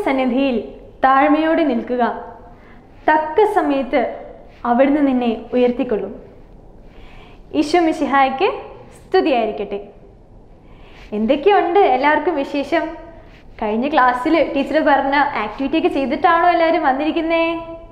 സന്നിധിയിൽ താഴ്മയോടെ നിൽക്കുക തക്ക സമയത്ത് അവിടുന്ന് നിന്നെ ഉയർത്തിക്കൊള്ളും ഈശോ മിശിഹായ്ക്ക് സ്തുതിയായിരിക്കട്ടെ എന്തൊക്കെയുണ്ട് എല്ലാവർക്കും വിശേഷം കഴിഞ്ഞ ക്ലാസ്സിൽ ടീച്ചർ പറഞ്ഞ ആക്ടിവിറ്റി ഒക്കെ ചെയ്തിട്ടാണോ എല്ലാവരും വന്നിരിക്കുന്നേ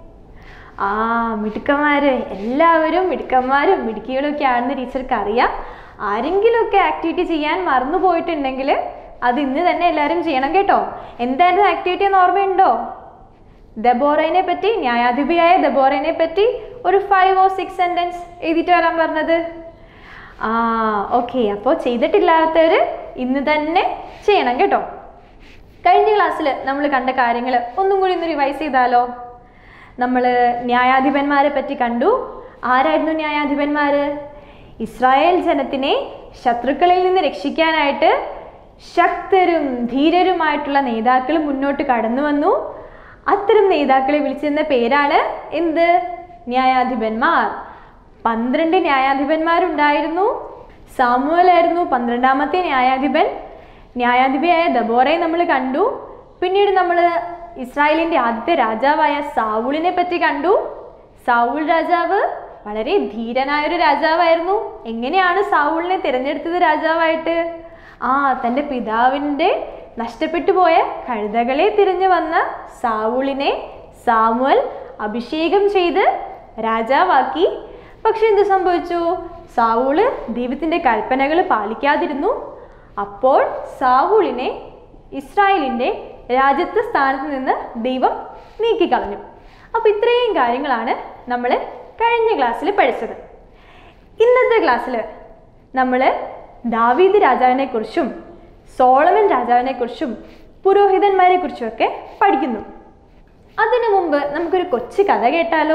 ആ മിടുക്കന്മാര് എല്ലാവരും മിടുക്കന്മാരും മിടുക്കികളും ഒക്കെ ആണെന്ന് ടീച്ചർക്ക് അറിയാം ആരെങ്കിലുമൊക്കെ ആക്ടിവിറ്റി ചെയ്യാൻ മറന്നു പോയിട്ടുണ്ടെങ്കിൽ അത് ഇന്ന് തന്നെ എല്ലാവരും ചെയ്യണം കേട്ടോ എന്തായിരുന്നു ആക്ടിവിറ്റി എന്ന് ഓർമ്മയുണ്ടോ ദബോറയിനെ പറ്റി ന്യായാധിപിയായ ദബോറയിനെ പറ്റി ഒരു ഫൈവ് ഓ സിക്സ് സെൻറ്റൻസ് എഴുതിയിട്ട് വരാൻ പറഞ്ഞത് ആ ഓക്കെ അപ്പോൾ ചെയ്തിട്ടില്ലാത്തവർ ഇന്ന് തന്നെ ചെയ്യണം കേട്ടോ കഴിഞ്ഞ ക്ലാസ്സിൽ നമ്മൾ കണ്ട കാര്യങ്ങൾ ഒന്നും കൂടി ഒന്ന് റിവൈസ് ചെയ്താലോ നമ്മൾ ന്യായാധിപന്മാരെ പറ്റി കണ്ടു ആരായിരുന്നു ന്യായാധിപന്മാർ ഇസ്രായേൽ ജനത്തിനെ ശത്രുക്കളിൽ നിന്ന് രക്ഷിക്കാനായിട്ട് ശക്തരും ധീരരുമായിട്ടുള്ള നേതാക്കൾ മുന്നോട്ട് കടന്നു വന്നു അത്തരം നേതാക്കളെ വിളിച്ചിരുന്ന പേരാണ് എന്ത് ന്യായാധിപന്മാർ പന്ത്രണ്ട് ന്യായാധിപന്മാരുണ്ടായിരുന്നു സാമുവലായിരുന്നു പന്ത്രണ്ടാമത്തെ ന്യായാധിപൻ ന്യായാധിപയായ ദബോറയെ നമ്മൾ കണ്ടു പിന്നീട് നമ്മൾ ഇസ്രായേലിൻ്റെ ആദ്യത്തെ രാജാവായ സാവൂളിനെ പറ്റി കണ്ടു സാവൂൾ രാജാവ് വളരെ ധീരനായൊരു രാജാവായിരുന്നു എങ്ങനെയാണ് സാവൂളിനെ തിരഞ്ഞെടുത്തത് രാജാവായിട്ട് ആ തൻ്റെ പിതാവിൻ്റെ നഷ്ടപ്പെട്ടു പോയ കഴുതകളെ തിരഞ്ഞു വന്ന സാവൂളിനെ സാമുവൽ അഭിഷേകം ചെയ്ത് രാജാവാക്കി പക്ഷെ എന്ത് സംഭവിച്ചു സാവൂള് ദൈവത്തിൻ്റെ കൽപ്പനകൾ പാലിക്കാതിരുന്നു അപ്പോൾ സാവൂളിനെ ഇസ്രായേലിൻ്റെ രാജ്യത്വ സ്ഥാനത്ത് നിന്ന് ദൈവം നീക്കിക്കളഞ്ഞു അപ്പോൾ ഇത്രയും കാര്യങ്ങളാണ് നമ്മൾ കഴിഞ്ഞ ക്ലാസ്സിൽ പഠിച്ചത് ഇന്നത്തെ ക്ലാസ്സിൽ നമ്മൾ ദാവീദ് രാജാവിനെ കുറിച്ചും സോളമൻ രാജാവിനെ കുറിച്ചും പുരോഹിതന്മാരെ കുറിച്ചുമൊക്കെ പഠിക്കുന്നു അതിനു മുമ്പ് നമുക്കൊരു കൊച്ചു കഥ കേട്ടാലോ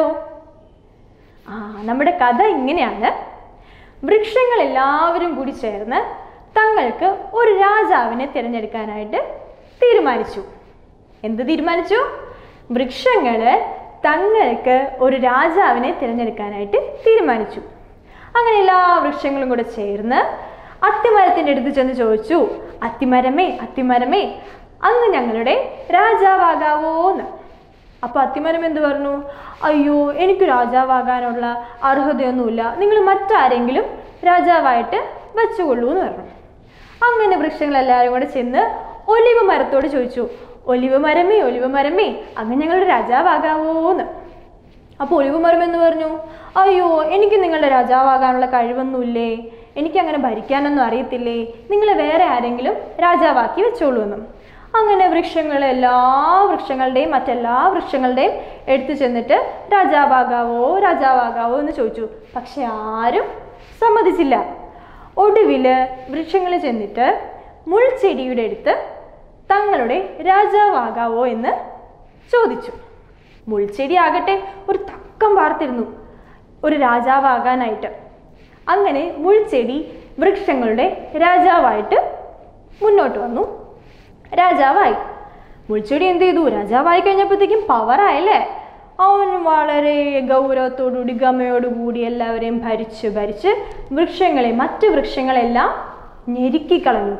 ആ നമ്മുടെ കഥ ഇങ്ങനെയാണ് വൃക്ഷങ്ങൾ എല്ലാവരും കൂടി ചേർന്ന് തങ്ങൾക്ക് ഒരു രാജാവിനെ തിരഞ്ഞെടുക്കാനായിട്ട് തീരുമാനിച്ചു എന്ത് തീരുമാനിച്ചു വൃക്ഷങ്ങൾ തങ്ങൾക്ക് ഒരു രാജാവിനെ തിരഞ്ഞെടുക്കാനായിട്ട് തീരുമാനിച്ചു അങ്ങനെ എല്ലാ വൃക്ഷങ്ങളും കൂടെ ചേർന്ന് അത്തിമരത്തിൻ്റെ അടുത്ത് ചെന്ന് ചോദിച്ചു അത്തിമരമേ അത്തിമരമേ അങ്ങ് ഞങ്ങളുടെ രാജാവാകാവോന്ന് അപ്പോൾ അത്തിമരം എന്ത് പറഞ്ഞു അയ്യോ എനിക്ക് രാജാവാകാനുള്ള അർഹതയൊന്നുമില്ല നിങ്ങൾ മറ്റാരെങ്കിലും രാജാവായിട്ട് വെച്ചുകൊള്ളൂ എന്ന് പറഞ്ഞു അങ്ങനെ വൃക്ഷങ്ങളെല്ലാവരും കൂടെ ചെന്ന് ഒലിവ് മരത്തോട് ചോദിച്ചു ഒലിവ് മരമേ ഒലിവ് മരമേ അങ്ങ് ഞങ്ങളുടെ രാജാവാകാവോന്ന് അപ്പോൾ ഒലിവ് മരം എന്ന് പറഞ്ഞു അയ്യോ എനിക്ക് നിങ്ങളുടെ രാജാവാകാനുള്ള കഴിവൊന്നുമില്ലേ എനിക്കങ്ങനെ ഭരിക്കാനൊന്നും അറിയത്തില്ലേ നിങ്ങൾ വേറെ ആരെങ്കിലും രാജാവാക്കി വെച്ചോളൂ എന്നും അങ്ങനെ വൃക്ഷങ്ങൾ എല്ലാ വൃക്ഷങ്ങളുടെയും മറ്റെല്ലാ വൃക്ഷങ്ങളുടെയും എടുത്തു ചെന്നിട്ട് രാജാവാകാവോ രാജാവാകാവോ എന്ന് ചോദിച്ചു പക്ഷെ ആരും സമ്മതിച്ചില്ല ഒടുവിൽ വൃക്ഷങ്ങൾ ചെന്നിട്ട് മുൾച്ചെടിയുടെ അടുത്ത് തങ്ങളുടെ രാജാവാകാവോ എന്ന് ചോദിച്ചു മുൾച്ചെടി ആകട്ടെ ഒരു തക്കം വാർത്തിരുന്നു ഒരു രാജാവാകാനായിട്ട് അങ്ങനെ മുൾച്ചെടി വൃക്ഷങ്ങളുടെ രാജാവായിട്ട് മുന്നോട്ട് വന്നു രാജാവായി മുൾച്ചെടി എന്ത് ചെയ്തു രാജാവായി കഴിഞ്ഞപ്പോഴത്തേക്കും പവറായല്ലേ അവൻ വളരെ ഗൗരവത്തോടുകൂടി ഗമയോടുകൂടി എല്ലാവരെയും ഭരിച്ച് ഭരിച്ച് വൃക്ഷങ്ങളെ മറ്റ് വൃക്ഷങ്ങളെല്ലാം ഞെരുക്കിക്കളഞ്ഞു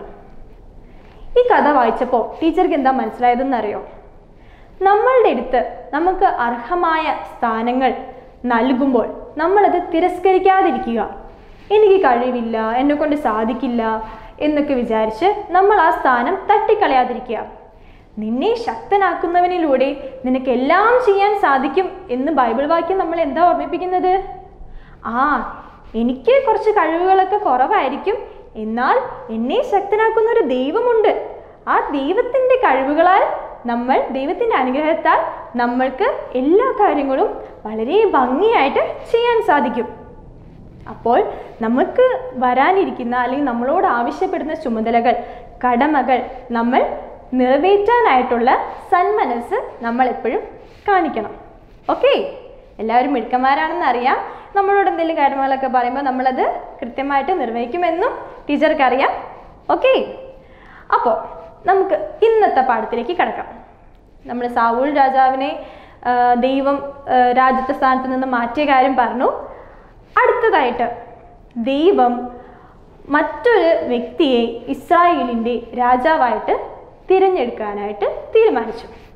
ഈ കഥ വായിച്ചപ്പോൾ ടീച്ചർക്ക് എന്താ മനസ്സിലായതെന്നറിയോ നമ്മളുടെ അടുത്ത് നമുക്ക് അർഹമായ സ്ഥാനങ്ങൾ നൽകുമ്പോൾ നമ്മളത് തിരസ്കരിക്കാതിരിക്കുക എനിക്ക് കഴിവില്ല എന്നെ കൊണ്ട് സാധിക്കില്ല എന്നൊക്കെ വിചാരിച്ച് നമ്മൾ ആ സ്ഥാനം തട്ടിക്കളയാതിരിക്കുക നിന്നെ ശക്തനാക്കുന്നവനിലൂടെ നിനക്ക് എല്ലാം ചെയ്യാൻ സാധിക്കും എന്ന് ബൈബിൾ വാക്യം നമ്മൾ എന്താ ഓർമ്മിപ്പിക്കുന്നത് ആ എനിക്ക് കുറച്ച് കഴിവുകളൊക്കെ കുറവായിരിക്കും എന്നാൽ എന്നെ ശക്തനാക്കുന്ന ഒരു ദൈവമുണ്ട് ആ ദൈവത്തിൻ്റെ കഴിവുകളാൽ നമ്മൾ ദൈവത്തിൻ്റെ അനുഗ്രഹത്താൽ നമ്മൾക്ക് എല്ലാ കാര്യങ്ങളും വളരെ ഭംഗിയായിട്ട് ചെയ്യാൻ സാധിക്കും അപ്പോൾ നമുക്ക് വരാനിരിക്കുന്ന അല്ലെങ്കിൽ നമ്മളോട് ആവശ്യപ്പെടുന്ന ചുമതലകൾ കടമകൾ നമ്മൾ നിറവേറ്റാനായിട്ടുള്ള സന്മനസ് നമ്മൾ എപ്പോഴും കാണിക്കണം ഓക്കെ എല്ലാവരും മിടുക്കന്മാരാണെന്ന് അറിയാം നമ്മളോട് എന്തെങ്കിലും കാര്യങ്ങളൊക്കെ പറയുമ്പോൾ നമ്മളത് കൃത്യമായിട്ട് നിർവഹിക്കുമെന്നും ടീച്ചർക്ക് അറിയാം ഓക്കെ അപ്പോൾ നമുക്ക് ഇന്നത്തെ പാഠത്തിലേക്ക് കിടക്കാം നമ്മൾ സാവൂൾ രാജാവിനെ ആ, ദൈവം ആ, രാജ്യത്തെ സ്ഥാനത്ത് നിന്ന് മാറ്റിയ കാര്യം പറഞ്ഞു അടുത്തതായിട്ട് ദൈവം മറ്റൊരു വ്യക്തിയെ ഇസ്രായേലിൻ്റെ രാജാവായിട്ട് തിരഞ്ഞെടുക്കാനായിട്ട് തീരുമാനിച്ചു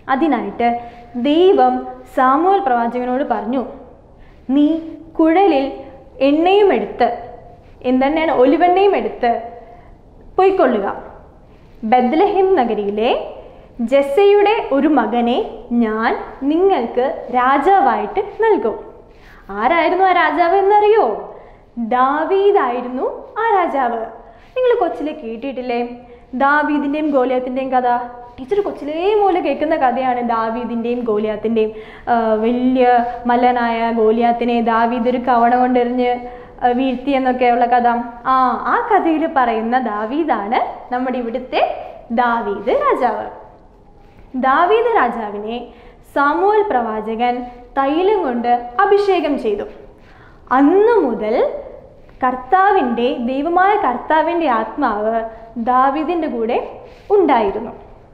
അതിനായിട്ട് ദൈവം സാമുവൽ പ്രവാചകനോട് പറഞ്ഞു നീ കുഴലിൽ എണ്ണയും എടുത്ത് എന്തെണ്ണയാണ് ഒലിവെണ്ണയും എടുത്ത് പൊയ്ക്കൊള്ളുക ബദ്ലഹിം നഗരിയിലെ ജെസ്സയുടെ ഒരു മകനെ ഞാൻ നിങ്ങൾക്ക് രാജാവായിട്ട് നൽകും ആരായിരുന്നു ആ രാജാവ് എന്നറിയോ ദാവീദായിരുന്നു ആ രാജാവ് നിങ്ങൾ കൊച്ചിലെ കേട്ടിട്ടില്ലേ ദാവീദിൻ്റെയും ഗോലിയാത്തിൻ്റെയും കഥ ടീച്ചർ കൊച്ചിലേ മൂലം കേൾക്കുന്ന കഥയാണ് ദാവീദിൻ്റെയും ഗോലിയാത്തിൻ്റെയും വലിയ മല്ലനായ ഗോലിയാത്തിനെ ദാവീദ് ഒരു കവണ കൊണ്ടെറിഞ്ഞ് ആ, വീഴ്ത്തി എന്നൊക്കെയുള്ള കഥ ആ ആ കഥയിൽ പറയുന്ന ദാവീദാണ് നമ്മുടെ ഇവിടുത്തെ ദാവീദ് രാജാവ് ദാവീദ് രാജാവിനെ സാമുവൽ പ്രവാചകൻ തൈലം കൊണ്ട് അഭിഷേകം ചെയ്തു അന്നു മുതൽ കർത്താവിൻ്റെ ദൈവമായ കർത്താവിൻ്റെ ആത്മാവ് ദാവീദിൻ്റെ കൂടെ ഉണ്ടായിരുന്നു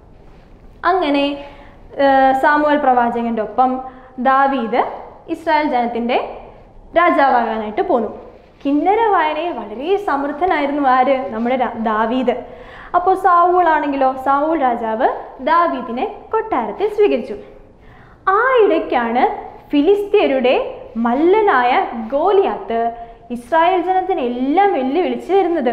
അങ്ങനെ ആ, സാമുവൽ പ്രവാചകൻ്റെ ഒപ്പം ദാവീദ് ഇസ്രായേൽ ജനത്തിൻ്റെ രാജാവാകാനായിട്ട് പോന്നു കിന്നര വായനയിൽ വളരെ സമൃദ്ധനായിരുന്നു ആര് നമ്മുടെ രാ- ദാവീദ് അപ്പോൾ സാവൂൾ ആണെങ്കിലോ സാവൂൾ രാജാവ് ദാവീദിനെ കൊട്ടാരത്തിൽ സ്വീകരിച്ചു ആ ഇടയ്ക്കാണ് ഫിലിസ്തീയരുടെ മല്ലനായ ഗോലിയാത്ത് ഇസ്രായേൽ ജനത്തിനെ എല്ലാം വെല്ലുവിളിച്ച് വരുന്നത്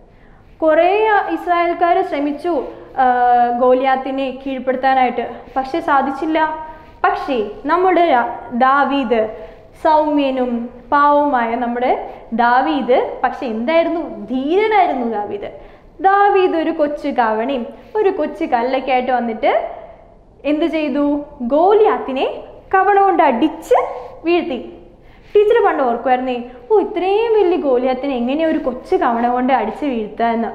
കുറേ ഇസ്രായേൽക്കാർ ശ്രമിച്ചു ആ, ഗോലിയാത്തിനെ കീഴ്പ്പെടുത്താനായിട്ട് പക്ഷെ സാധിച്ചില്ല പക്ഷേ നമ്മുടെ രാ- ദാവീദ് സൗമ്യനും പാവവുമായ നമ്മുടെ ദാവീദ് പക്ഷെ എന്തായിരുന്നു ധീരനായിരുന്നു ദാവീദ് ദാവീദ് ഒരു കൊച്ചു കവണയും ഒരു കൊച്ചു കല്ലൊക്കെയായിട്ട് വന്നിട്ട് എന്ത് ചെയ്തു ഗോലിയാത്തിനെ കവണ കൊണ്ട് അടിച്ച് വീഴ്ത്തി ടീച്ചർ പണ്ട് ഓർക്കുമായിരുന്നേ ഓ ഇത്രയും വലിയ ഗോലിയാത്തിനെ എങ്ങനെ ഒരു കൊച്ചു കവണ കൊണ്ട് അടിച്ച് വീഴ്ത്തുക എന്ന്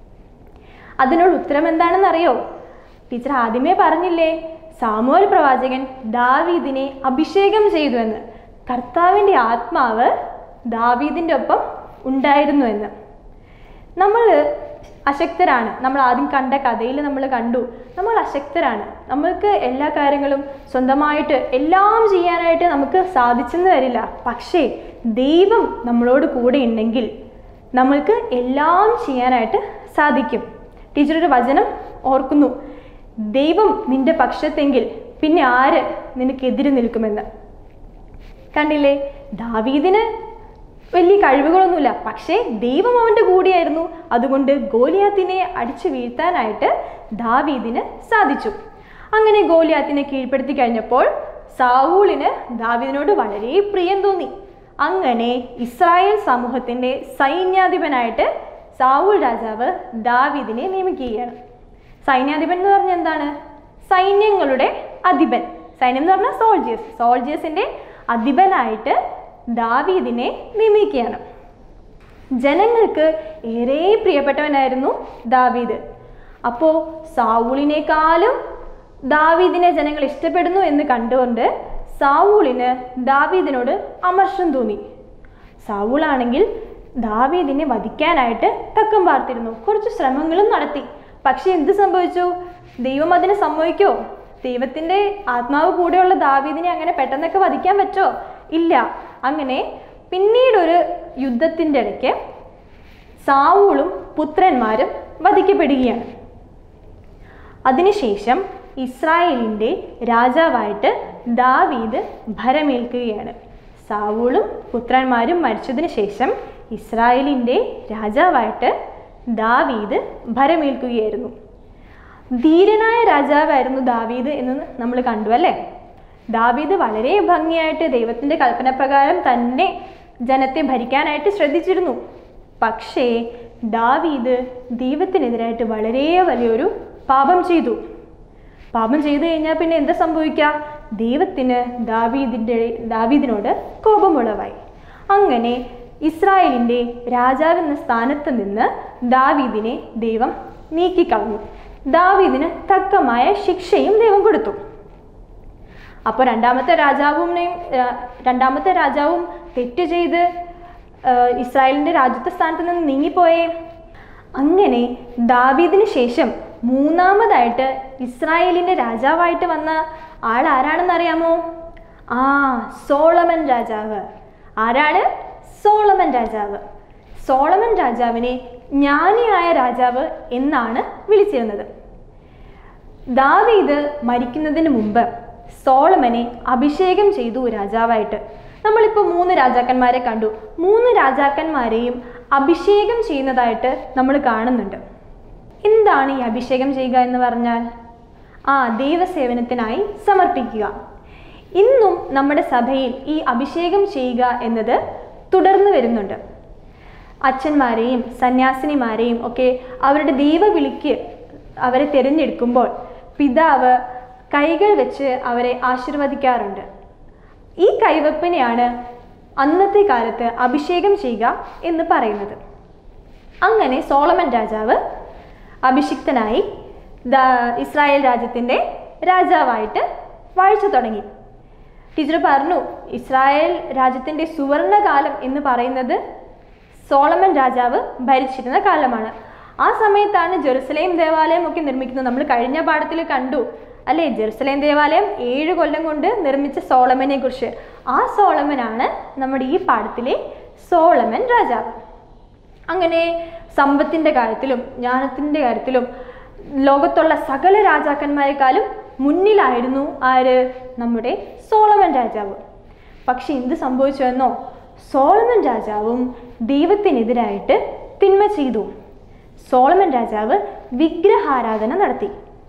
അതിനുള്ള ഉത്തരം എന്താണെന്ന് അറിയോ ടീച്ചർ ആദ്യമേ പറഞ്ഞില്ലേ സാമുവൽ പ്രവാചകൻ ദാവീദിനെ അഭിഷേകം ചെയ്തു എന്ന് കർത്താവിൻ്റെ ആത്മാവ് ദാവീദിൻ്റെ ഒപ്പം ഉണ്ടായിരുന്നു എന്ന് നമ്മൾ അശക്തരാണ് നമ്മൾ ആദ്യം കണ്ട കഥയിൽ നമ്മൾ കണ്ടു നമ്മൾ അശക്തരാണ് നമ്മൾക്ക് എല്ലാ കാര്യങ്ങളും സ്വന്തമായിട്ട് എല്ലാം ചെയ്യാനായിട്ട് നമുക്ക് സാധിച്ചെന്ന് വരില്ല പക്ഷേ ദൈവം നമ്മളോട് കൂടെ ഉണ്ടെങ്കിൽ നമ്മൾക്ക് എല്ലാം ചെയ്യാനായിട്ട് സാധിക്കും ടീച്ചർ ഒരു വചനം ഓർക്കുന്നു ദൈവം നിന്റെ പക്ഷത്തെങ്കിൽ പിന്നെ ആര് നിനക്കെതിരെ നിൽക്കുമെന്ന് കണ്ടില്ലേ ദാവീദിന് വലിയ കഴിവുകളൊന്നുമില്ല പക്ഷേ ദൈവം അവൻ്റെ കൂടെയായിരുന്നു അതുകൊണ്ട് ഗോലിയാത്തിനെ അടിച്ചു വീഴ്ത്താനായിട്ട് ദാവീദിന് സാധിച്ചു അങ്ങനെ ഗോലിയാത്തിനെ കീഴ്പ്പെടുത്തി കഴിഞ്ഞപ്പോൾ സാവൂളിന് ദാവീദിനോട് വളരെ പ്രിയം തോന്നി അങ്ങനെ ഇസ്രായേൽ സമൂഹത്തിൻ്റെ സൈന്യാധിപനായിട്ട് സാവൂൾ രാജാവ് ദാവീദിനെ നിയമിക്കുകയാണ് സൈന്യാധിപൻ എന്ന് പറഞ്ഞാൽ എന്താണ് സൈന്യങ്ങളുടെ അധിപൻ സൈന്യം എന്ന് പറഞ്ഞാൽ സോൾജേഴ്സ് സോൾജേഴ്സിൻ്റെ അധിപനായിട്ട് ദാവീദിനെ നിയമിക്കുകയാണ് ജനങ്ങൾക്ക് ഏറെ പ്രിയപ്പെട്ടവനായിരുന്നു ദാവീദ് അപ്പോൾ സാവൂളിനേക്കാളും ദാവീദിനെ ജനങ്ങൾ ഇഷ്ടപ്പെടുന്നു എന്ന് കണ്ടുകൊണ്ട് സാവൂളിന് ദാവീദിനോട് അമർഷം തോന്നി സാവൂളാണെങ്കിൽ ദാവീദിനെ വധിക്കാനായിട്ട് തക്കം പാർത്തിരുന്നു കുറച്ച് ശ്രമങ്ങളും നടത്തി പക്ഷെ എന്ത് സംഭവിച്ചു ദൈവം അതിന് സമ്മതിക്കോ ദൈവത്തിൻ്റെ ആത്മാവ് കൂടെയുള്ള ദാവീദിനെ അങ്ങനെ പെട്ടെന്നൊക്കെ വധിക്കാൻ പറ്റോ ഇല്ല അങ്ങനെ പിന്നീടൊരു യുദ്ധത്തിൻ്റെ ഇടയ്ക്ക് സാവൂളും പുത്രന്മാരും വധിക്കപ്പെടുകയാണ് അതിനുശേഷം ഇസ്രായേലിൻ്റെ രാജാവായിട്ട് ദാവീദ് ഭരമേൽക്കുകയാണ് സാവൂളും പുത്രന്മാരും മരിച്ചതിന് ശേഷം ഇസ്രായേലിൻ്റെ രാജാവായിട്ട് ദാവീദ് ഭരമേൽക്കുകയായിരുന്നു ധീരനായ രാജാവായിരുന്നു ദാവീദ് എന്ന് നമ്മൾ കണ്ടു അല്ലേ ദാവീദ് വളരെ ഭംഗിയായിട്ട് ദൈവത്തിൻ്റെ കൽപ്പനപ്രകാരം തന്നെ ജനത്തെ ഭരിക്കാനായിട്ട് ശ്രദ്ധിച്ചിരുന്നു പക്ഷേ ദാവീദ് ദൈവത്തിനെതിരായിട്ട് വളരെ വലിയൊരു പാപം ചെയ്തു പാപം ചെയ്തു കഴിഞ്ഞാൽ പിന്നെ എന്താ സംഭവിക്കുക ദൈവത്തിന് ദാവീദിൻ്റെ ദാവീദിനോട് കോപമുളവായി അങ്ങനെ ഇസ്രായേലിൻ്റെ രാജാവെന്ന സ്ഥാനത്ത് നിന്ന് ദാവീദിനെ ദൈവം നീക്കിക്കളഞ്ഞു ദാവീദിന് തക്കമായ ശിക്ഷയും ദൈവം കൊടുത്തു അപ്പോൾ രണ്ടാമത്തെ രാജാവിനെയും രണ്ടാമത്തെ രാജാവും തെറ്റ് ചെയ്ത് ആ, ഇസ്രായേലിൻ്റെ രാജ്യത്വ സ്ഥാനത്ത് നിന്ന് നീങ്ങിപ്പോയേ അങ്ങനെ ദാവീദിന് ശേഷം മൂന്നാമതായിട്ട് ഇസ്രായേലിൻ്റെ രാജാവായിട്ട് വന്ന ആൾ ആരാണെന്ന് അറിയാമോ ആ സോളമൻ രാജാവ് ആരാണ് സോളമൻ രാജാവ് സോളമൻ രാജാവിനെ ജ്ഞാനിയായ രാജാവ് എന്നാണ് വിളിച്ചിരുന്നത് ദാവീദ് മരിക്കുന്നതിന് മുമ്പ് സോളമനെ അഭിഷേകം ചെയ്തു രാജാവായിട്ട് നമ്മളിപ്പോൾ മൂന്ന് രാജാക്കന്മാരെ കണ്ടു മൂന്ന് രാജാക്കന്മാരെയും അഭിഷേകം ചെയ്യുന്നതായിട്ട് നമ്മൾ കാണുന്നുണ്ട് എന്താണ് ഈ അഭിഷേകം ചെയ്യുക എന്ന് പറഞ്ഞാൽ ആ ദൈവസേവനത്തിനായി സമർപ്പിക്കുക ഇന്നും നമ്മുടെ സഭയിൽ ഈ അഭിഷേകം ചെയ്യുക എന്നത് തുടർന്നു വരുന്നുണ്ട് അച്ഛന്മാരെയും സന്യാസിനിമാരെയും ഒക്കെ അവരുടെ ദൈവവിളിക്ക് അവരെ തിരഞ്ഞെടുക്കുമ്പോൾ പിതാവ് കൈകൾ വെച്ച് അവരെ ആശീർവദിക്കാറുണ്ട് ഈ കൈവപ്പിനെയാണ് അന്നത്തെ കാലത്ത് അഭിഷേകം ചെയ്യുക എന്ന് പറയുന്നത് അങ്ങനെ സോളമൻ രാജാവ് അഭിഷിക്തനായി ദ- ഇസ്രായേൽ രാജ്യത്തിൻ്റെ രാജാവായിട്ട് വാഴ്ച തുടങ്ങി ടീച്ചർ പറഞ്ഞു ഇസ്രായേൽ രാജ്യത്തിൻ്റെ സുവർണകാലം എന്ന് പറയുന്നത് സോളമൻ രാജാവ് ഭരിച്ചിരുന്ന കാലമാണ് ആ സമയത്താണ് ജെറുസലേം ദേവാലയം ഒക്കെ നിർമ്മിക്കുന്നത് നമ്മൾ കഴിഞ്ഞ പാഠത്തിൽ കണ്ടു അല്ലേ ജെറുസലേം ദേവാലയം ഏഴ് കൊല്ലം കൊണ്ട് നിർമ്മിച്ച സോളമനെ കുറിച്ച് ആ സോളമനാണ് നമ്മുടെ ഈ പാഠത്തിലെ സോളമൻ രാജാവ് അങ്ങനെ സമ്പത്തിൻ്റെ കാര്യത്തിലും ജ്ഞാനത്തിൻ്റെ കാര്യത്തിലും ലോകത്തുള്ള സകല രാജാക്കന്മാരെക്കാളും മുന്നിലായിരുന്നു ആര് നമ്മുടെ സോളമൻ രാജാവ് പക്ഷെ എന്ത് സംഭവിച്ചുവെന്നോ സോളമൻ രാജാവും ദൈവത്തിനെതിരായിട്ട് തിന്മ ചെയ്തു സോളമൻ രാജാവ് വിഗ്രഹാരാധന നടത്തി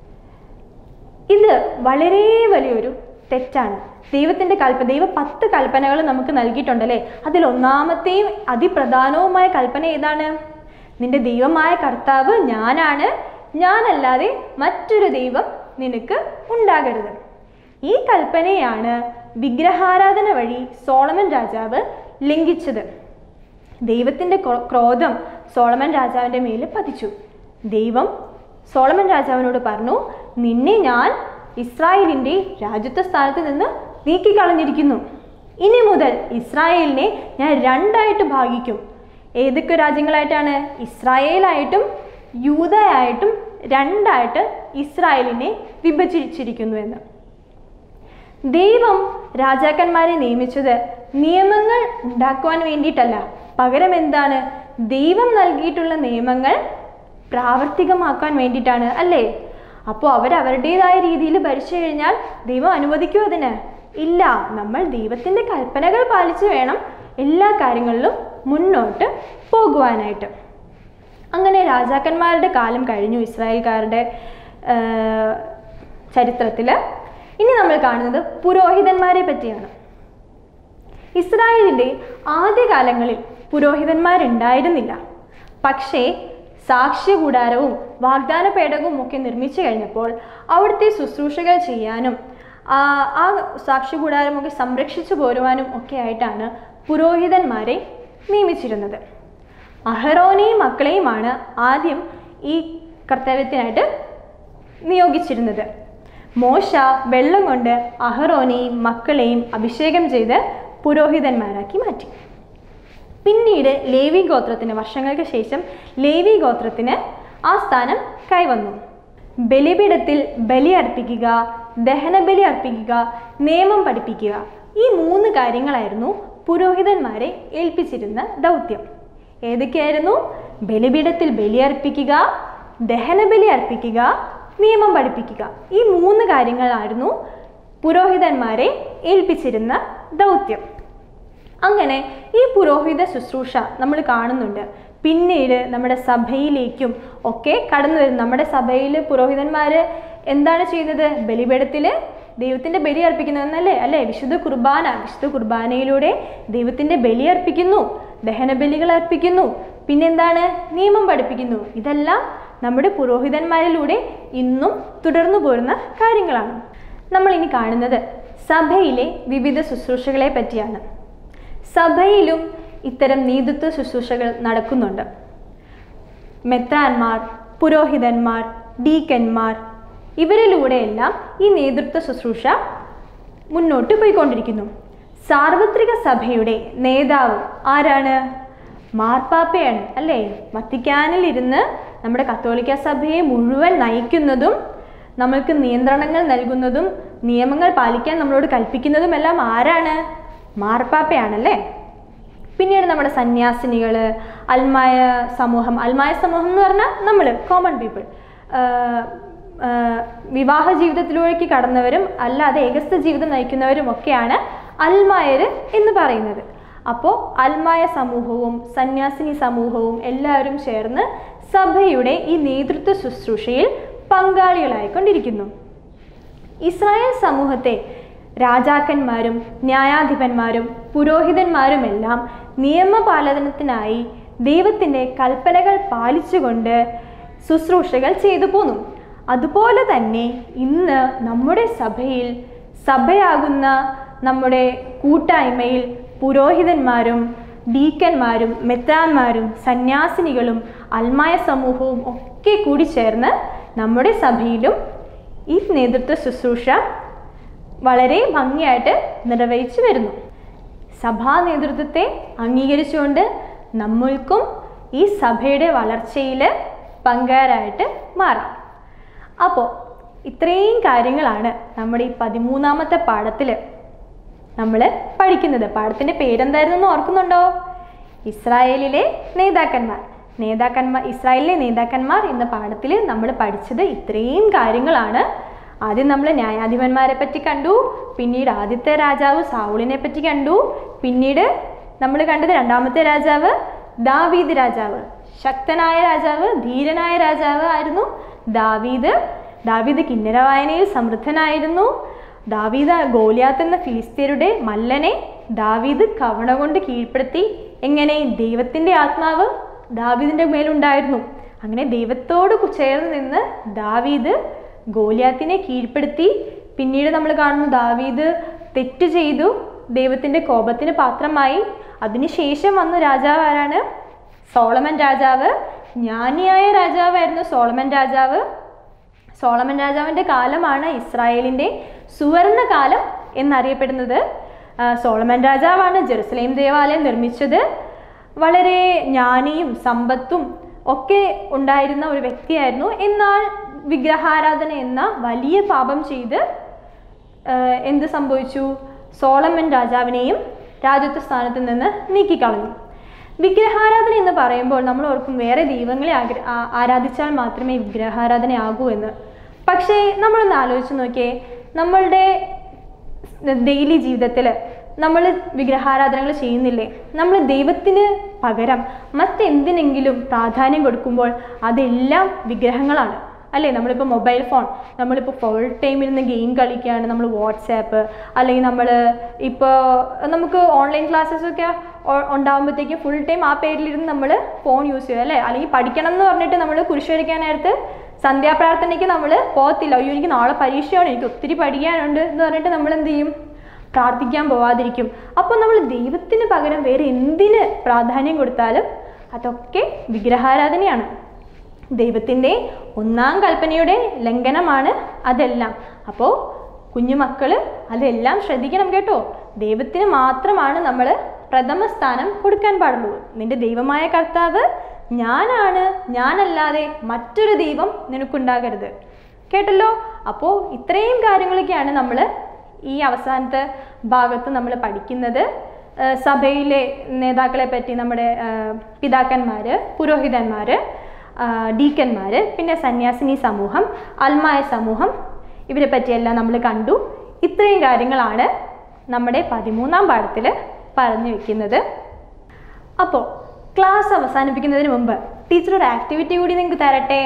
ഇത് വളരെ വലിയൊരു തെറ്റാണ് ദൈവത്തിൻ്റെ കൽപ്പന ദൈവ പത്ത് കൽപ്പനകൾ നമുക്ക് നൽകിയിട്ടുണ്ടല്ലേ അതിൽ ഒന്നാമത്തെയും അതിപ്രധാനവുമായ കൽപ്പന ഏതാണ് നിന്റെ ദൈവമായ കർത്താവ് ഞാനാണ് ഞാനല്ലാതെ മറ്റൊരു ദൈവം നിനക്ക് ഉണ്ടാകരുത് ഈ കൽപ്പനയാണ് വിഗ്രഹാരാധന വഴി സോളമൻ രാജാവ് ലംഘിച്ചത് ദൈവത്തിൻ്റെ ക്രോ- ക്രോധം സോളമൻ രാജാവിൻ്റെ മേൽ പതിച്ചു ദൈവം സോളമൻ രാജാവിനോട് പറഞ്ഞു നിന്നെ ഞാൻ ഇസ്രായേലിൻ്റെ രാജ്യത്വ സ്ഥാനത്ത് നിന്ന് നീക്കിക്കളഞ്ഞിരിക്കുന്നു ഇനി മുതൽ ഇസ്രായേലിനെ ഞാൻ രണ്ടായിട്ട് ഭാഗിക്കും ഏതൊക്കെ രാജ്യങ്ങളായിട്ടാണ് ഇസ്രായേലായിട്ടും യൂതയായിട്ടും രണ്ടായിട്ട് ഇസ്രായേലിനെ വിഭജിച്ചിരിക്കുന്നു എന്ന് ദൈവം രാജാക്കന്മാരെ നിയമിച്ചത് നിയമങ്ങൾ ഉണ്ടാക്കുവാൻ വേണ്ടിയിട്ടല്ല പകരം എന്താണ് ദൈവം നൽകിയിട്ടുള്ള നിയമങ്ങൾ പ്രാവർത്തികമാക്കാൻ വേണ്ടിയിട്ടാണ് അല്ലേ അപ്പോൾ അവർ അവരുടേതായ രീതിയിൽ ഭരിച്ചു കഴിഞ്ഞാൽ ദൈവം അനുവദിക്കുമോ അതിന് ഇല്ല നമ്മൾ ദൈവത്തിൻ്റെ കൽപ്പനകൾ പാലിച്ച് വേണം എല്ലാ കാര്യങ്ങളിലും മുന്നോട്ട് പോകുവാനായിട്ട് അങ്ങനെ രാജാക്കന്മാരുടെ കാലം കഴിഞ്ഞു ഇസ്രായേൽക്കാരുടെ ചരിത്രത്തിൽ ഇനി നമ്മൾ കാണുന്നത് പുരോഹിതന്മാരെ പറ്റിയാണ് ഇസ്രായേലിൻ്റെ ആദ്യകാലങ്ങളിൽ പുരോഹിതന്മാരുണ്ടായിരുന്നില്ല പക്ഷേ സാക്ഷ്യകൂടാരവും വാഗ്ദാന പേടകവും ഒക്കെ നിർമ്മിച്ചു കഴിഞ്ഞപ്പോൾ അവിടുത്തെ ശുശ്രൂഷകൾ ചെയ്യാനും ആ ആ സാക്ഷ്യകൂടാരമൊക്കെ സംരക്ഷിച്ചു പോരുവാനും ഒക്കെ ആയിട്ടാണ് പുരോഹിതന്മാരെ നിയമിച്ചിരുന്നത് അഹറോനെയും മക്കളെയുമാണ് ആദ്യം ഈ കർത്തവ്യത്തിനായിട്ട് നിയോഗിച്ചിരുന്നത് മോശ വെള്ളം കൊണ്ട് അഹറോനെയും മക്കളെയും അഭിഷേകം ചെയ്ത് പുരോഹിതന്മാരാക്കി മാറ്റി പിന്നീട് ലേവി ഗോത്രത്തിന് വർഷങ്ങൾക്ക് ശേഷം ലേവി ഗോത്രത്തിന് ആ സ്ഥാനം കൈവന്നു ബലിപീഠത്തിൽ ബലി അർപ്പിക്കുക ദഹനബലി അർപ്പിക്കുക നിയമം പഠിപ്പിക്കുക ഈ മൂന്ന് കാര്യങ്ങളായിരുന്നു പുരോഹിതന്മാരെ ഏൽപ്പിച്ചിരുന്ന ദൗത്യം ഏതൊക്കെയായിരുന്നു ബലിപീഠത്തിൽ ബലി അർപ്പിക്കുക ദഹനബലി അർപ്പിക്കുക നിയമം പഠിപ്പിക്കുക ഈ മൂന്ന് കാര്യങ്ങളായിരുന്നു പുരോഹിതന്മാരെ ഏൽപ്പിച്ചിരുന്ന ദൗത്യം അങ്ങനെ ഈ പുരോഹിത ശുശ്രൂഷ നമ്മൾ കാണുന്നുണ്ട് പിന്നീട് നമ്മുടെ സഭയിലേക്കും ഒക്കെ കടന്നു വരും നമ്മുടെ സഭയിൽ പുരോഹിതന്മാർ എന്താണ് ചെയ്യുന്നത് ബലിപീഠത്തിൽ ദൈവത്തിൻ്റെ ബലി അർപ്പിക്കുന്നതെന്നല്ലേ അല്ലേ വിശുദ്ധ കുർബാന വിശുദ്ധ കുർബാനയിലൂടെ ദൈവത്തിൻ്റെ ബലി അർപ്പിക്കുന്നു ദഹനബലികൾ അർപ്പിക്കുന്നു പിന്നെന്താണ് നിയമം പഠിപ്പിക്കുന്നു ഇതെല്ലാം നമ്മുടെ പുരോഹിതന്മാരിലൂടെ ഇന്നും തുടർന്നു പോരുന്ന കാര്യങ്ങളാണ് നമ്മൾ ഇനി കാണുന്നത് സഭയിലെ വിവിധ ശുശ്രൂഷകളെ പറ്റിയാണ് സഭയിലും ഇത്തരം നീതിത്വ ശുശ്രൂഷകൾ നടക്കുന്നുണ്ട് മെത്രാന്മാർ പുരോഹിതന്മാർ ഡീക്കന്മാർ ഇവരിലൂടെയെല്ലാം ഈ നേതൃത്വ ശുശ്രൂഷ മുന്നോട്ട് പോയിക്കൊണ്ടിരിക്കുന്നു സാർവത്രിക സഭയുടെ നേതാവ് ആരാണ് മാർപ്പാപ്പയാണ് അല്ലേ വത്തിക്കാനിൽ ഇരുന്ന് നമ്മുടെ കത്തോലിക്ക സഭയെ മുഴുവൻ നയിക്കുന്നതും നമ്മൾക്ക് നിയന്ത്രണങ്ങൾ നൽകുന്നതും നിയമങ്ങൾ പാലിക്കാൻ നമ്മളോട് കൽപ്പിക്കുന്നതുമെല്ലാം ആരാണ് മാർപ്പാപ്പയാണല്ലേ പിന്നീട് നമ്മുടെ സന്യാസിനികൾ അൽമായ സമൂഹം അൽമായ സമൂഹം എന്ന് പറഞ്ഞാൽ നമ്മൾ കോമൺ പീപ്പിൾ ആ, വിവാഹ ജീവിതത്തിലേക്ക് കടന്നവരും അല്ലാതെ ഏകസ്ഥ ജീവിതം നയിക്കുന്നവരും ഒക്കെയാണ് അൽമായർ എന്ന് പറയുന്നത് അപ്പോൾ അൽമായ സമൂഹവും സന്യാസിനി സമൂഹവും എല്ലാവരും ചേർന്ന് സഭയുടെ ഈ നേതൃത്വ ശുശ്രൂഷയിൽ പങ്കാളികളായിക്കൊണ്ടിരിക്കുന്നു ഇസ്രായേൽ സമൂഹത്തെ രാജാക്കന്മാരും ന്യായാധിപന്മാരും പുരോഹിതന്മാരുമെല്ലാം നിയമപാലനത്തിനായി ദൈവത്തിൻ്റെ കൽപ്പനകൾ പാലിച്ചുകൊണ്ട് ശുശ്രൂഷകൾ ചെയ്തു പോന്നു അതുപോലെ തന്നെ ഇന്ന് നമ്മുടെ സഭയിൽ സഭയാകുന്ന നമ്മുടെ കൂട്ടായ്മയിൽ പുരോഹിതന്മാരും ഡീക്കന്മാരും മെത്രാന്മാരും സന്യാസിനികളും അൽമായ സമൂഹവും ഒക്കെ കൂടി ചേർന്ന് നമ്മുടെ സഭയിലും ഈ നേതൃത്വ ശുശ്രൂഷ വളരെ ഭംഗിയായിട്ട് നിർവഹിച്ചു വരുന്നു സഭാ നേതൃത്വത്തെ അംഗീകരിച്ചുകൊണ്ട് നമ്മൾക്കും ഈ സഭയുടെ വളർച്ചയിൽ പങ്കാരായിട്ട് മാറാം അപ്പോൾ ഇത്രയും കാര്യങ്ങളാണ് നമ്മുടെ ഈ പതിമൂന്നാമത്തെ പാഠത്തിൽ നമ്മൾ പഠിക്കുന്നത് പാഠത്തിൻ്റെ പേരെന്തായിരുന്നു എന്ന് ഓർക്കുന്നുണ്ടോ ഇസ്രായേലിലെ നേതാക്കന്മാർ നേതാക്കന്മാർ ഇസ്രായേലിലെ നേതാക്കന്മാർ എന്ന പാഠത്തിൽ നമ്മൾ പഠിച്ചത് ഇത്രയും കാര്യങ്ങളാണ് ആദ്യം നമ്മൾ ന്യായാധിപന്മാരെ പറ്റി കണ്ടു പിന്നീട് ആദ്യത്തെ രാജാവ് സാവുളിനെ പറ്റി കണ്ടു പിന്നീട് നമ്മൾ കണ്ടത് രണ്ടാമത്തെ രാജാവ് ദാവീദ് രാജാവ് ശക്തനായ രാജാവ് ധീരനായ രാജാവ് ആയിരുന്നു ദാവീദ് ദാവീദ് കിന്നര വായനയിൽ സമൃദ്ധനായിരുന്നു ദാവീദ് ഗോലിയാത്ത് എന്ന ഫിലിസ്തീനയുടെ മല്ലനെ ദാവീദ് കവണ കൊണ്ട് കീഴ്പ്പെടുത്തി എങ്ങനെ ദൈവത്തിൻ്റെ ആത്മാവ് ദാവീദിൻ്റെ മേലുണ്ടായിരുന്നു അങ്ങനെ ദൈവത്തോട് കു- ചേർന്ന് നിന്ന് ദാവീദ് ഗോലിയാത്തിനെ കീഴ്പ്പെടുത്തി പിന്നീട് നമ്മൾ കാണുന്നു ദാവീദ് തെറ്റ് ചെയ്തു ദൈവത്തിൻ്റെ കോപത്തിന് പാത്രമായി അതിനുശേഷം വന്ന രാജാവ് ആരാണ് സോളമൻ രാജാവ് ജ്ഞാനിയായ രാജാവായിരുന്നു സോളമൻ രാജാവ് സോളമൻ രാജാവിൻ്റെ കാലമാണ് ഇസ്രായേലിൻ്റെ സുവർണ കാലം എന്നറിയപ്പെടുന്നത് ആ, സോളമൻ രാജാവാണ് ജെറുസലേം ദേവാലയം നിർമ്മിച്ചത് വളരെ ജ്ഞാനിയും സമ്പത്തും ഒക്കെ ഉണ്ടായിരുന്ന ഒരു വ്യക്തിയായിരുന്നു എന്നാൽ വിഗ്രഹാരാധന എന്ന വലിയ പാപം ചെയ്ത് ആ, എന്ത് സംഭവിച്ചു സോളമൻ രാജാവിനെയും രാജ്യത്വ സ്ഥാനത്ത് നിന്ന് നീക്കിക്കളഞ്ഞു വിഗ്രഹാരാധന എന്ന് പറയുമ്പോൾ നമ്മൾ ഓർക്കും വേറെ ദൈവങ്ങളെ ആഗ്ര- ആ- ആരാധിച്ചാൽ മാത്രമേ വിഗ്രഹാരാധന ആകൂ എന്ന് പക്ഷേ നമ്മളൊന്ന് ആലോചിച്ച് നോക്കിയേ നമ്മളുടെ ഡെയിലി ജീവിതത്തിൽ നമ്മൾ വിഗ്രഹാരാധനകൾ ചെയ്യുന്നില്ലേ നമ്മൾ ദൈവത്തിന് പകരം മറ്റെന്തിനെങ്കിലും പ്രാധാന്യം കൊടുക്കുമ്പോൾ അതെല്ലാം വിഗ്രഹങ്ങളാണ് അല്ലേ നമ്മളിപ്പോൾ മൊബൈൽ ഫോൺ നമ്മളിപ്പോൾ ഫുൾ ടൈം ഇരുന്ന് ഗെയിം കളിക്കുകയാണ് നമ്മൾ വാട്സാപ്പ് അല്ലെങ്കിൽ നമ്മൾ ഇപ്പോൾ നമുക്ക് ഓൺലൈൻ ക്ലാസ്സസ് ഒക്കെ ഉണ്ടാകുമ്പോഴത്തേക്കും ഫുൾ ടൈം ആ പേരിലിരുന്ന് നമ്മൾ ഫോൺ യൂസ് ചെയ്യുക അല്ലേ അല്ലെങ്കിൽ പഠിക്കണം എന്ന് പറഞ്ഞിട്ട് നമ്മൾ കുരിശ് വരയ്ക്കാൻ നേരത്ത് സന്ധ്യാപ്രാർത്ഥനയ്ക്ക് നമ്മൾ പോകത്തില്ല അയ്യോ എനിക്ക് നാളെ പരീക്ഷയാണ് എനിക്ക് ഒത്തിരി പഠിക്കാനുണ്ട് എന്ന് പറഞ്ഞിട്ട് നമ്മൾ എന്ത് ചെയ്യും പ്രാർത്ഥിക്കാൻ പോവാതിരിക്കും അപ്പോൾ നമ്മൾ ദൈവത്തിന് പകരം വേറെ എന്തിന് പ്രാധാന്യം കൊടുത്താലും അതൊക്കെ വിഗ്രഹാരാധനയാണ് ദൈവത്തിൻ്റെ ഒന്നാം കൽപ്പനയുടെ ലംഘനമാണ് അതെല്ലാം അപ്പോൾ കുഞ്ഞുമക്കൾ അതെല്ലാം ശ്രദ്ധിക്കണം കേട്ടോ ദൈവത്തിന് മാത്രമാണ് നമ്മൾ പ്രഥമ സ്ഥാനം കൊടുക്കാൻ പാടുള്ളൂ നിന്റെ ദൈവമായ കർത്താവ് ഞാനാണ് ഞാനല്ലാതെ മറ്റൊരു ദൈവം നിനക്കുണ്ടാകരുത് കേട്ടല്ലോ അപ്പോൾ ഇത്രയും കാര്യങ്ങളൊക്കെയാണ് നമ്മൾ ഈ അവസാനത്തെ ഭാഗത്ത് നമ്മൾ പഠിക്കുന്നത് ആ, സഭയിലെ നേതാക്കളെ പറ്റി നമ്മുടെ പിതാക്കന്മാർ പുരോഹിതന്മാർ ഡീക്കന്മാർ പിന്നെ സന്യാസിനി സമൂഹം അൽമായ സമൂഹം ഇവരെ പറ്റിയെല്ലാം നമ്മൾ കണ്ടു ഇത്രയും കാര്യങ്ങളാണ് നമ്മുടെ പതിമൂന്നാം പാഠത്തിൽ പറഞ്ഞു വെക്കുന്നത് അപ്പോൾ ക്ലാസ് അവസാനിപ്പിക്കുന്നതിന് മുമ്പ് ടീച്ചർ ഒരു ആക്ടിവിറ്റി കൂടി നിങ്ങൾക്ക് തരട്ടെ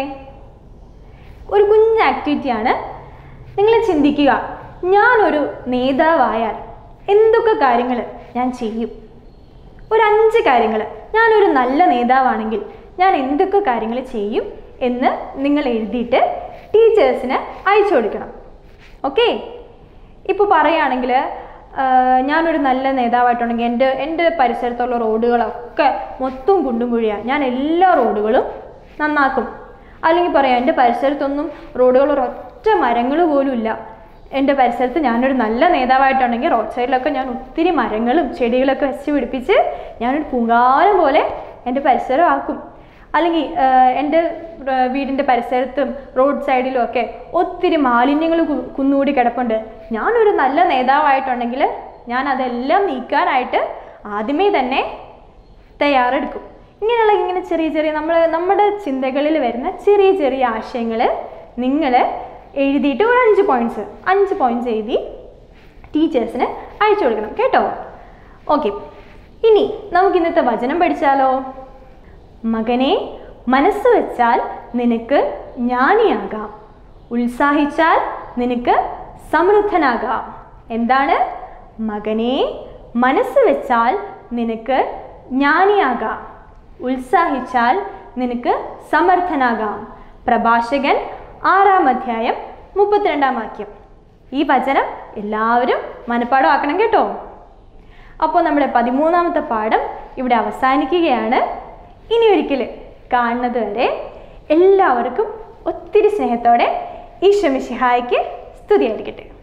ഒരു കുഞ്ഞ് ആക്ടിവിറ്റിയാണ് നിങ്ങൾ ചിന്തിക്കുക ഞാനൊരു നേതാവായാൽ എന്തൊക്കെ കാര്യങ്ങൾ ഞാൻ ചെയ്യും ഒരു അഞ്ച് കാര്യങ്ങൾ ഞാനൊരു നല്ല നേതാവാണെങ്കിൽ ഞാൻ എന്തൊക്കെ കാര്യങ്ങൾ ചെയ്യും എന്ന് നിങ്ങൾ എഴുതിയിട്ട് ടീച്ചേഴ്സിന് അയച്ചു കൊടുക്കണം ഓക്കെ ഇപ്പോൾ പറയുകയാണെങ്കിൽ ഞാനൊരു നല്ല നേതാവായിട്ടുണ്ടെങ്കിൽ എൻ്റെ എൻ്റെ പരിസരത്തുള്ള റോഡുകളൊക്കെ മൊത്തം കുണ്ടും കുഴിയാണ് ഞാൻ എല്ലാ റോഡുകളും നന്നാക്കും അല്ലെങ്കിൽ പറയാം എൻ്റെ പരിസരത്തൊന്നും റോഡുകൾ ഒരൊറ്റ മരങ്ങൾ പോലും ഇല്ല എൻ്റെ പരിസരത്ത് ഞാനൊരു നല്ല നേതാവായിട്ടുണ്ടെങ്കിൽ റോഡ് സൈഡിലൊക്കെ ഞാൻ ഒത്തിരി മരങ്ങളും ചെടികളൊക്കെ വെച്ച് പിടിപ്പിച്ച് ഞാനൊരു പൂങ്കാലം പോലെ എൻ്റെ പരിസരം ആക്കും അല്ലെങ്കിൽ ആഹ്, എൻ്റെ ആഹ്, വീടിൻ്റെ പരിസരത്തും റോഡ് സൈഡിലും ഒക്കെ ഒത്തിരി മാലിന്യങ്ങൾ കു- കുന്നുകൂടി കിടപ്പുണ്ട് ഞാനൊരു നല്ല നേതാവായിട്ടുണ്ടെങ്കിൽ ഞാൻ അതെല്ലാം നീക്കാനായിട്ട് ആദ്യമേ തന്നെ തയ്യാറെടുക്കും ഇങ്ങനെയുള്ള ഇങ്ങനെ ചെറിയ ചെറിയ നമ്മൾ നമ്മുടെ ചിന്തകളിൽ വരുന്ന ചെറിയ ചെറിയ ആശയങ്ങൾ നിങ്ങൾ എഴുതിയിട്ട് ഒരു അഞ്ച് പോയിന്റ്സ് അഞ്ച് പോയിന്റ്സ് എഴുതി ടീച്ചേഴ്സിന് അയച്ചു കൊടുക്കണം കേട്ടോ ഓക്കെ ഇനി നമുക്ക് ഇന്നത്തെ വചനം പഠിച്ചാലോ മകനെ മനസ്സ് വെച്ചാൽ നിനക്ക് ജ്ഞാനിയാകാം ഉത്സാഹിച്ചാൽ നിനക്ക് സമൃദ്ധനാകാം എന്താണ് മകനെ മനസ്സ് വെച്ചാൽ നിനക്ക് ജ്ഞാനിയാകാം ഉത്സാഹിച്ചാൽ നിനക്ക് സമർത്ഥനാകാം പ്രഭാഷകൻ ആറാം അധ്യായം മുപ്പത്തിരണ്ടാം വാക്യം ഈ വചനം എല്ലാവരും മനഃപ്പാടമാക്കണം കേട്ടോ അപ്പോൾ നമ്മുടെ പതിമൂന്നാമത്തെ പാഠം ഇവിടെ അവസാനിക്കുകയാണ് ഇനി ഒരിക്കൽ കാണുന്നത് വരെ എല്ലാവർക്കും ഒത്തിരി സ്നേഹത്തോടെ ഈശ്വമിഷിഹായ്ക്ക് സ്തുതിയായിരിക്കട്ടെ